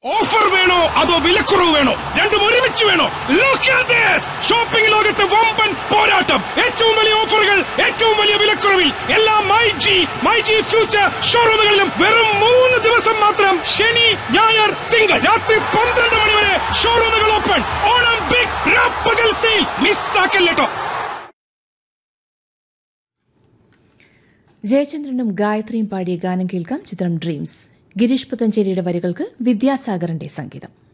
offer വേണോ അതോ വിലക്കുറവ് വേണോ രണ്ടും ഒരുമിച്ച് വേണോ ഷോപ്പിംഗ് ലോകത്തെ വമ്പൻ പോരാട്ടം ഏറ്റവും വലിയ ഓഫറുകൾ ഏറ്റവും വലിയ വിലക്കുറവിൽ എല്ലാ my G my G future ഷോറൂമുകളിലും വെറും മൂന്ന് ദിവസം മാത്രം ശനി ഞായർ തിങ്കൾ രാത്രി പന്ത്രണ്ട് മണി വരെ ഷോറൂമുകൾ ഓപ്പൺ ഓണം ബിഗ് രാപ്പകൽ സെയിൽ മിസ്സാക്കല്ലോ ജയചന്ദ്രനും ഗായത്രിയും പാടിയ ഗാനം കേൾക്കാം ചിത്രം ഡ്രീംസ് ഗിരീഷ് പുത്തഞ്ചേരിയുടെ വരികൾക്ക് വിദ്യാസാഗറിന്റെ സംഗീതം